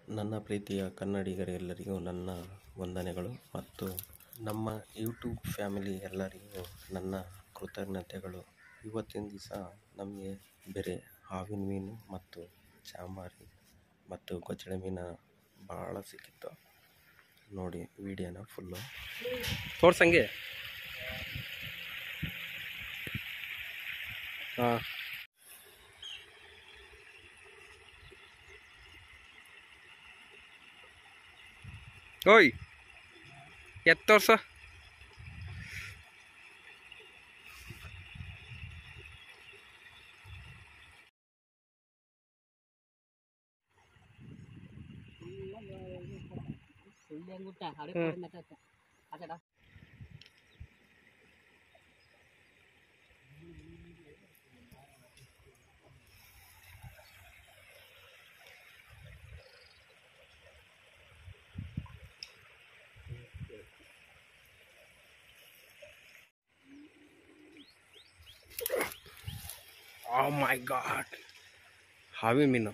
ನನ್ನ ಪ್ರೀತಿಯ ಕನ್ನಡಿಗರೆಲ್ಲರಿಗೂ ನನ್ನ ವಂದನೆಗಳು ಮತ್ತು ನಮ್ಮ ಯೂಟ್ಯೂಬ್ ಫ್ಯಾಮಿಲಿ ಎಲ್ಲರಿಗೂ ನನ್ನ ಕೃತಜ್ಞತೆಗಳು ಇವತ್ತಿನ ದಿವಸ ನಮಗೆ ಬೇರೆ ಹಾವಿನ ಮೀನು ಮತ್ತು ಚಾಮಾರಿ ಮತ್ತು ಗೊಚ್ಚಳೆ ಮೀನು ಭಾಳ ಸಿಕ್ಕಿತ್ತು ನೋಡಿ ವಿಡಿಯೋನ ಫುಲ್ಲು ತೋರ್ಸಂಗೆ ಹಾಂ ಓಯ್ ಎತ್ತು ತೋರ್ಸು ಓ ಮೈ ಗಾಡ್ ಹಾವಿ ಮೀನು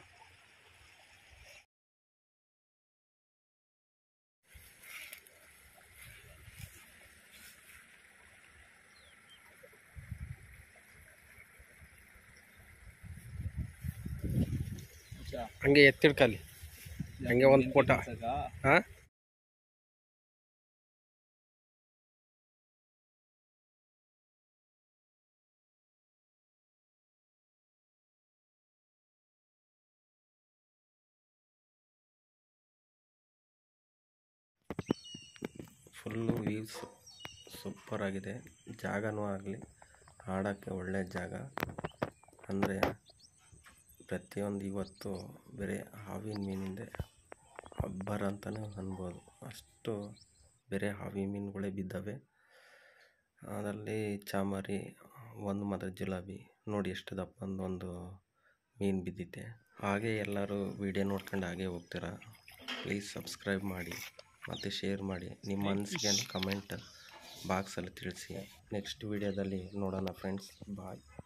ಹಂಗೆ ಎತ್ತಿಡ್ಕಲ್ಲಿ ಹಂಗೆ ಒಂದು ಫೋಟ ಹಾಂ ಫುಲ್ಲು ವ್ಯೂಸ್ ಸೂಪರ್ ಆಗಿದೆ ಜಾಗನೂ ಆಗಲಿ ಆಡೋಕ್ಕೆ ಒಳ್ಳೆ ಜಾಗ ಅಂದರೆ ಪ್ರತಿಯೊಂದು ಇವತ್ತು ಬೇರೆ ಹಾವಿನ ಮೀನಿಂದೆ ಅಬ್ಬರ ಅಂತಲೇ ಅನ್ಬೋದು ಅಷ್ಟು ಬೇರೆ ಹಾವಿ ಮೀನುಗಳೇ ಬಿದ್ದಾವೆ ಅದರಲ್ಲಿ ಚಾಮರಿ ಒಂದು ಮಾತ್ರ ಜಿಲಾಬಿ ನೋಡಿ ಎಷ್ಟು ದಪ್ಪಂದು ಒಂದು ಮೀನು ಬಿದ್ದಿದೆ ಹಾಗೆ ಎಲ್ಲರೂ ವಿಡಿಯೋ ನೋಡ್ಕೊಂಡು ಹಾಗೆ ಹೋಗ್ತೀರಾ ಪ್ಲೀಸ್ ಸಬ್ಸ್ಕ್ರೈಬ್ ಮಾಡಿ ಮತ್ತು ಶೇರ್ ಮಾಡಿ ನಿಮ್ಮ ಅನಿಸಿಕೆಯನ್ನು ಕಮೆಂಟ್ ಬಾಕ್ಸಲ್ಲಿ ತಿಳಿಸಿ ನೆಕ್ಸ್ಟ್ ವಿಡಿಯೋದಲ್ಲಿ ನೋಡೋಣ ಫ್ರೆಂಡ್ಸ್ ಬಾಯ್